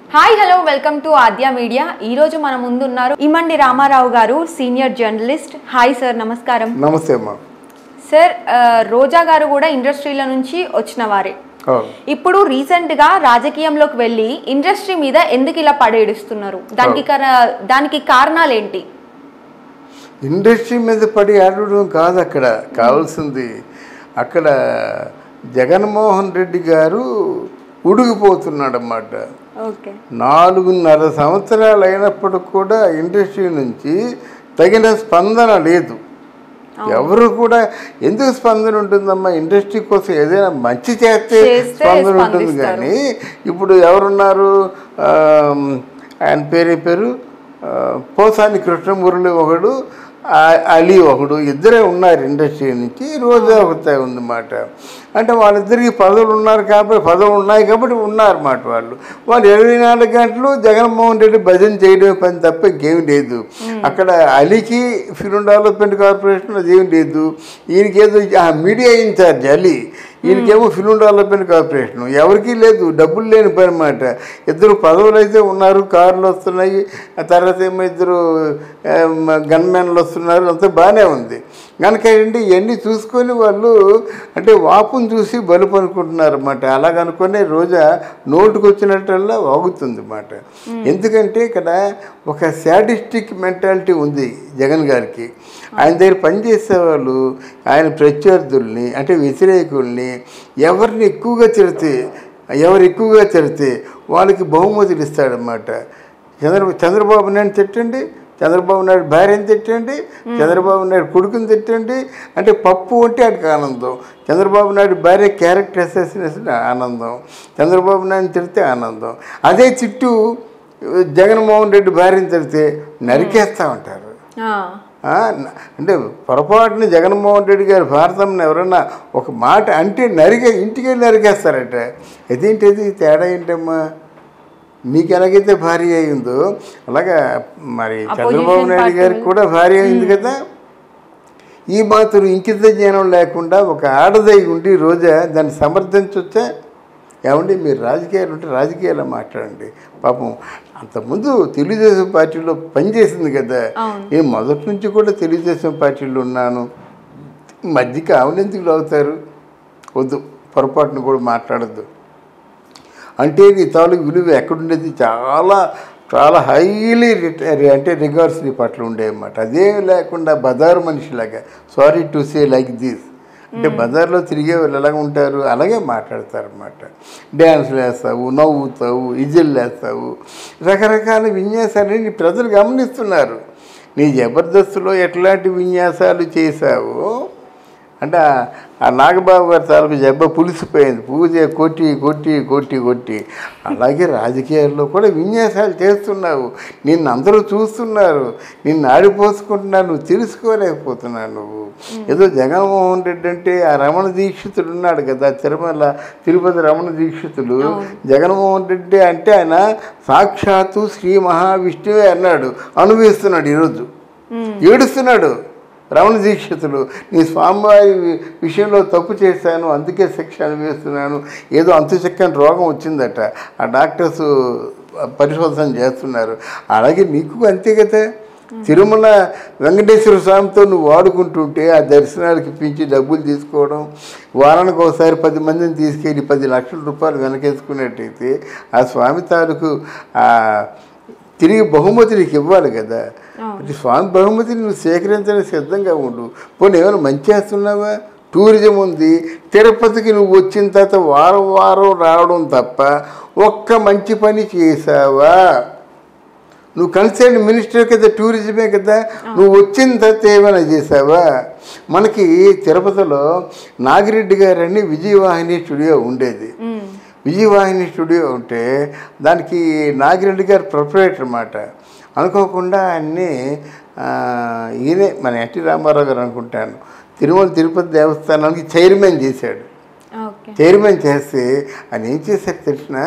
Hi hello welcome to Adya media ఈ రోజు మన ముందు ఉన్నారు ఇమండి రామారావు గారు సీనియర్ జర్నలిస్ట్ హాయ్ సార్ నమస్కారం నమస్తే అమ్మా సార్ ఆ, రోజా గారు కూడా ఇండస్ట్రీల నుంచి వచ్చిన వారే అవును. ఇప్పుడు రీసెంట్ గా రాజకీయంలోకి వెళ్ళి ఇండస్ట్రీ మీద ఎందుకు ఇలా పడేడుస్తున్నారు దానికి కర- దానికి కారణాలు ఏంటి ఇండస్ట్రీ మీద పడి ఆడడం కాదు అక్కడ కావాల్సింది అక్కడ జగన్మోహన్ రెడ్డి గారు ఉడిగిపోతున్నాడన్నమాట ఓకే నాలుగున్నర సంవత్సరాలు అయినప్పటికి కూడా ఇండస్ట్రీ నుంచి తగిన స్పందన లేదు ఎవరు కూడా ఎందుకు స్పందన ఉంటుందమ్మా ఇండస్ట్రీ కోసం ఏదైనా మంచి చేస్తే చేస్తే స్పందన ఉంటుంది స్పందిస్తారు. కానీ ఇప్పుడు ఎవరున్నారు ఆ, ఆయన పేరు ఏ పేరు ఆ, పోసాని కృష్ణమురళి ఒకడు ఆ, అలీ ఒకడు ఇద్దరే ఉన్నారు ఇండస్ట్రీ నుంచి రోజా ఒకతే ఉందన్నమాట అంటే వాళ్ళిద్దరికి పదవులు ఉన్నారు కాబట్టి పదవులు ఉన్నాయి కాబట్టి ఉన్నారన్నమాట వాళ్ళు వాళ్ళు ఇరవై నాలుగు గంటలు జగన్మోహన్ రెడ్డి భజన చేయడం పని తప్ప ఇంకేం లేదు అక్కడ అలీకి ఫిల్మ్ డెవలప్మెంట్ కార్పొరేషన్ అదేం లేదు ఈయనకేదో ఆ మీడియా ఇన్ఛార్జ్ అలీ ఈయనకేమో ఫిల్మ్ డెవలప్మెంట్ కార్పొరేషన్ ఎవరికీ లేదు డబ్బులు లేని పని మాట ఇద్దరు పదవులు అయితే ఉన్నారు కార్లు వస్తున్నాయి ఆ తర్వాత ఏమో ఇద్దరు గన్మెన్లు వస్తున్నారు అంతా బాగానే ఉంది కనుక ఏంటి ఇవన్నీ చూసుకొని వాళ్ళు అంటే వాపును చూసి బలుపు అనుకుంటున్నారు అన్నమాట అలాగనుకునే రోజా నోటుకు వచ్చినట్టల్లా వాగుతుంది అన్నమాట ఎందుకంటే ఇక్కడ ఒక శాడిస్టిక్ మెంటాలిటీ ఉంది జగన్ గారికి ఆయన దగ్గర పనిచేసే వాళ్ళు ఆయన ప్రత్యర్థుల్ని అంటే వ్యతిరేకుల్ని ఎవరిని ఎక్కువగా తిడితే ఎవరు ఎక్కువగా తిడితే వాళ్ళకి బహుమతులు ఇస్తాడనమాట చంద్ర చంద్రబాబు నాయుడు తిట్టండి చంద్రబాబు నాయుడు భార్యని తిట్టండి చంద్రబాబు నాయుడు కొడుకుని తిట్టండి అంటే పప్పు అంటే ఆడికి ఆనందం చంద్రబాబు నాయుడు భార్య క్యారెక్టర్ అసాసినేషన్ ఆనందం చంద్రబాబు నాయుడు తిడితే ఆనందం అదే తిట్టు జగన్మోహన్ రెడ్డి భార్యని తిడితే నరికేస్తూ ఉంటారు ఆ, ఆ, న- అంటే పొరపాటున జగన్మోహన్ రెడ్డి గారు భారతంని ఎవరన్నా ఒక మాట అంటే నరికే ఇంటికి వెళ్ళి నరికేస్తారట ఇదేంటిది తేడా ఏంటమ్మా నీకు ఎలాగైతే భార్య అయిందో అలాగా మరి చంద్రబాబు నాయుడు గారికి కూడా భార్య అయింది కదా ఈ మాత్రం ఇంకిత జ్ఞానం లేకుండా ఒక ఆడదై ఉండి రోజా దాన్ని సమర్థించవచ్చా ఏమండి మీరు రాజకీయాలు ఉంటే రాజకీయాలు మాట్లాడండి పాపం అంతకుముందు తెలుగుదేశం పార్టీలో పనిచేసింది కదా అవును. నేను మొదటి నుంచి కూడా తెలుగుదేశం పార్టీలో ఉన్నాను మధ్యకి ఆవునెందుకు అవుతారు వద్దు పొరపాటును కూడా మాట్లాడద్దు అంటే నీ తాలూకు విలువ ఎక్కడుండేది చాలా చాలా హైలీ అంటే రిగార్డ్స్ నీ పట్ల ఉండేవన్నమాట అదేం లేకుండా బజారు మనిషిలాగా sorry to say like this అంటే బజార్లో తిరిగే వాళ్ళు ఎలాగ ఉంటారు అలాగే మాట్లాడతారన్నమాట డ్యాన్స్లు వేస్తావు నవ్వుతావు ఇజిల్ వేస్తావు రకరకాల విన్యాసాలని ప్రజలు గమనిస్తున్నారు నీ జబర్దస్త్లో ఎట్లాంటి విన్యాసాలు చేశావో అంటే ఆ- ఆ నాగబాబు గారి తాలూకు జబ్బ పులిసిపోయింది పూజ కొట్టి కొట్టి కొట్టి కొట్టి అలాగే రాజకీయాల్లో కూడా విన్యాసాలు చేస్తున్నావు నిన్ను అందరూ చూస్తున్నారు నిన్ను ఆడిపోసుకుంటున్నారు నువ్వు తెలుసుకోలేకపోతున్నావు నువ్వు ఏదో జగన్మోహన్ రెడ్డి అంటే ఆ రమణ దీక్షితుడు ఉన్నాడు కదా తిరుమల తిరుపతి రమణ దీక్షితులు జగన్మోహన్ రెడ్డి అంటే ఆయన సాక్షాత్తు శ్రీ మహావిష్ణువే అన్నాడు అనుభవిస్తున్నాడు ఈరోజు ఏడుస్తున్నాడు రమణ దీక్షితులు నీ స్వామివారి వి- విషయంలో తప్పు చేశాను అందుకే శిక్ష అనుభవిస్తున్నాను ఏదో అంతు చక్కని రోగం వచ్చిందట ఆ డాక్టర్స్ పరిశోధన చేస్తున్నారు అలాగే నీకు అంతే కదా తిరుమల వెంకటేశ్వర స్వామితో నువ్వు వాడుకుంటుంటే ఆ దర్శనాలకు ఇప్పించి డబ్బులు తీసుకోవడం వారానికి ఒకసారి పది మందిని తీసుకెళ్ళి పది లక్షల రూపాయలు వెనకేసుకున్నట్టయితే ఆ స్వామి తాలూకు ఆ తిరిగి బహుమతి నీకు ఇవ్వాలి కదా అంటే స్వామి బహుమతిని నువ్వు సేకరించడానికి సిద్ధంగా ఉండు పోనీ ఏమైనా మంచి చేస్తున్నావా టూరిజం ఉంది తిరుపతికి నువ్వు వచ్చిన తర్వాత వారం వారం రావడం తప్ప ఒక్క మంచి పని చేసావా నువ్వు కన్సర్న్ మినిస్టర్ కదా టూరిజమే కదా నువ్వు వచ్చిన తర్వాత ఏమైనా చేసావా మనకి తిరుపతిలో నాగిరెడ్డి గారని విజయవాహిని స్టూడియో ఉండేది విజయవాహిని స్టూడియో ఉంటే దానికి నాగిరెడ్డి గారు ప్రొపరేటర్ అన్నమాట అనుకోకుండా ఆయన్ని ఆ, ఈయనే మన ఎన్టీ రామారావు గారు అనుకుంటాను తిరుమల తిరుపతి దేవస్థానానికి చైర్మన్ చేశాడు ఓకే చైర్మన్ చేస్తే ఆయన ఏం చేశారు తెలిసిన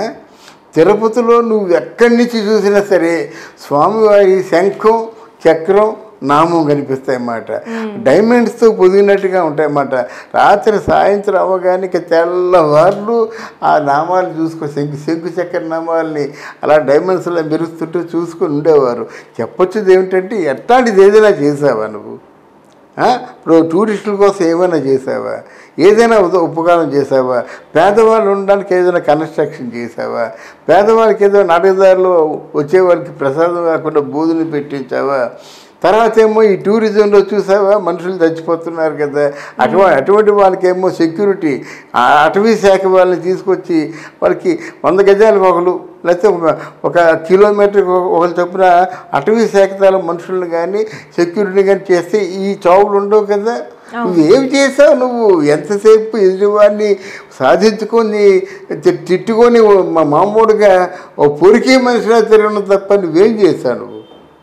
తిరుపతిలో నువ్వు ఎక్కడి నుంచి చూసినా సరే స్వామివారి శంఖం చక్రం నామం కనిపిస్తాయి అన్నమాట డైమండ్స్తో పొదిగినట్టుగా ఉంటాయి అన్నమాట రాత్రి సాయంత్రం అవ్వగానే ఇక తెల్లవార్లు ఆ నామాలు చూసుకో శంకు శంకు చక్కెర నామాలని అలా డైమండ్స్లో మెరుస్తుంటూ చూసుకొని ఉండేవారు చెప్పొచ్చుది ఏమిటంటే ఎట్లాంటిది ఏదైనా చేసావా నువ్వు ఆ? ఇప్పుడు టూరిస్టుల కోసం ఏమైనా చేసావా ఏదైనా ఉద- ఉపకారం చేసావా పేదవాళ్ళు ఉండడానికి ఏదైనా కన్స్ట్రక్షన్ చేసావా పేదవాళ్ళకి ఏదో నడకదారిలో వచ్చే వాళ్ళకి ప్రసాదం కాకుండా బూదులు పెట్టించావా తర్వాత ఏమో ఈ టూరిజంలో చూసావా మనుషులు చచ్చిపోతున్నారు కదా అటువంటి అటువంటి వాళ్ళకేమో సెక్యూరిటీ ఆ అటవీ శాఖ వాళ్ళని తీసుకొచ్చి వాళ్ళకి వంద గజాలకు ఒకరు లేకపోతే ఒక- ఒక కిలోమీటర్కి ఒక- ఒకరు చొప్పున అటవీ శాఖ తాల మనుషులను కానీ సెక్యూరిటీ కానీ చేస్తే ఈ చావులు ఉండవు కదా నువ్వేం చేసావు నువ్వు ఎంతసేపు ఎదుటివాడిని సాధించుకొని తి- తిట్టుకొని మా మామూలుగా ఓ పొరికే మనిషిలా తిరగడం తప్ప నువ్వేం చేశావు నువ్వు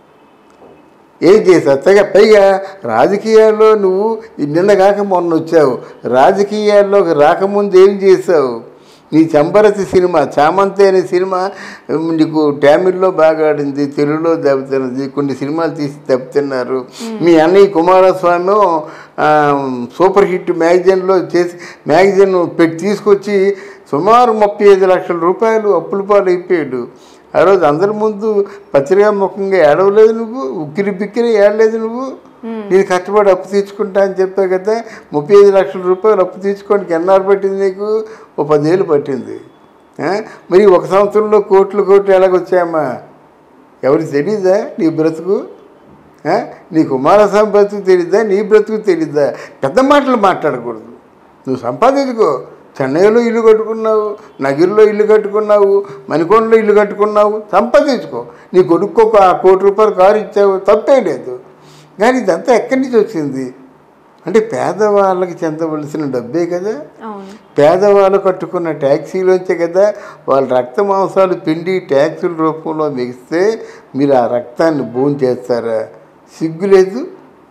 ఏం చేసావు తెగ పైగా రాజకీయాల్లో నువ్వు నిన్న కాక మొన్న వచ్చావు రాజకీయాల్లోకి రాకముందు ఏం చేసావు నీ చంబరతి సినిమా చామంతి అనే సినిమా ఉమ్, నీకు టామిల్లో బాగా ఆడింది తెలుగులో దెబ్బతిన్నది కొన్ని సినిమాలు తీసి దెబ్బతిన్నారు మీ అన్నయ్య కుమారస్వామి ఆ, సూపర్ హిట్ మ్యాగజైన్లో చేసి మ్యాగజైన్ పెట్టి తీసుకొచ్చి సుమారు ముప్పై ఐదు లక్షల రూపాయలు అప్పుల పాలు అయిపోయాడు ఆ రోజు అందరి ముందు పత్రికా ముఖంగా ఏడవలేదు నువ్వు ఉక్కిరి బిక్కిరి ఏడలేదు నువ్వు నేను కష్టపడి అప్పు తీసుకుంటా అని చెప్పావు కదా ముప్పై ఐదు లక్షల రూపాయలు అప్పు తీసుకోవడానికి ఎన్నాళ్ళు పట్టింది నీకు ఓ పదేళ్ళు పట్టింది ఆ? మరి ఒక సంవత్సరంలో కోట్లు కోట్లు ఎలాగొచ్చాయమ్మా ఎవరికి తెలీదా నీ బ్రతుకు ఆ? నీ కుమారస్వామి బ్రతుకు తెలీదా నీ బ్రతుకు తెలీదా పెద్ద మాటలు మాట్లాడకూడదు నువ్వు సంపాదించుకో చెన్నైలో ఇల్లు కట్టుకున్నావు నగిరిలో ఇల్లు కట్టుకున్నావు మణికొండలో ఇల్లు కట్టుకున్నావు సంపాదించుకో నీ కొడుకు ఒక కోటి రూపాయలు కారు ఇచ్చావు తప్పే లేదు కానీ ఇదంతా ఎక్కడి నుంచి వచ్చింది అంటే పేదవాళ్ళకి చెందవలసిన డబ్బే కదా అవును పేదవాళ్ళు కట్టుకున్న ట్యాక్సీలోంచే కదా వాళ్ళ రక్త మాంసాలు పిండి ట్యాక్సీల రూపంలో మిగిస్తే మీరు ఆ రక్తాన్ని భూమి చేస్తారా సిగ్గులేదు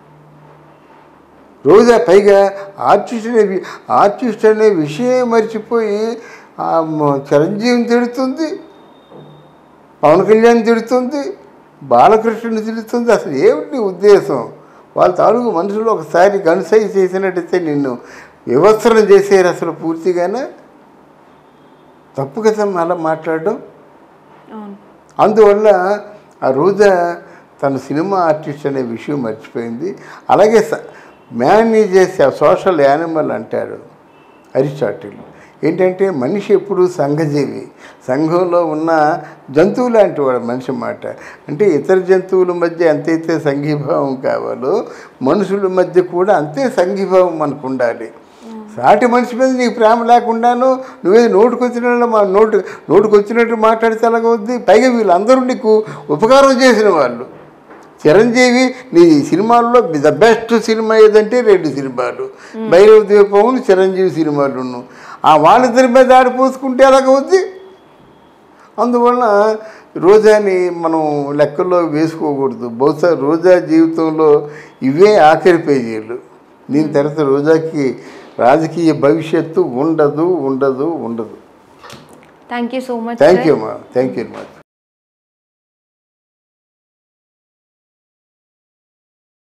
రోజా పైగా ఆర్టిస్ట్ అనే వి- ఆర్టిస్ట్ అనే విషయం మర్చిపోయి ఆ మ- చిరంజీవిని తిడుతుంది పవన్ కళ్యాణ్ తిడుతుంది బాలకృష్ణుని తిడుతుంది అసలు ఏమిటి నీ ఉద్దేశం వాళ్ళ తాలూకు మనుషులు ఒకసారి కన్సై చేసినట్టయితే నిన్ను వివత్సరం చేసేరు అసలు పూర్తిగానే తప్పు కదా అలా మాట్లాడడం అవును అందువల్ల ఆ రోజా తన సినిమా ఆర్టిస్ట్ అనే విషయం మర్చిపోయింది అలాగే man is a social animal అంటాడు అరిస్టాటిల్ ఏంటంటే మనిషి ఎప్పుడు సంఘజీవి సంఘంలో ఉన్న జంతువు లాంటి వాడు మనిషి మాట అంటే ఇతర జంతువుల మధ్య ఎంతైతే సంఘీభావం కావాలో మనుషుల మధ్య కూడా అంతే సంఘీభావం మనకు ఉండాలి సాటి మనిషి మీద నీకు ప్రేమ లేకుండాను నువ్వే నోటుకు వచ్చినట్టు మా నోటు నోటుకు వచ్చినట్టు మాట్లాడితే ఎలాగవుద్ది పైగా వీళ్ళందరూ నీకు ఉపకారం చేసిన వాళ్ళు చిరంజీవి నీ సినిమాల్లో ద బెస్ట్ సినిమా ఏదంటే రెండు సినిమాలు భైరవ దీపం చిరంజీవి సినిమాలును ఆ వాళ్ళిద్దరి మీద ఆడిపోసుకుంటే ఎలాగవుద్ది అందువల్ల రోజాని మనం లెక్కల్లో వేసుకోకూడదు బహుశా రోజా జీవితంలో ఇవే ఆఖరి పేజీలు దీని తర్వాత రోజాకి రాజకీయ భవిష్యత్తు ఉండదు ఉండదు ఉండదు thank you so much thank you అమ్మా థ్యాంక్ యూ మచ్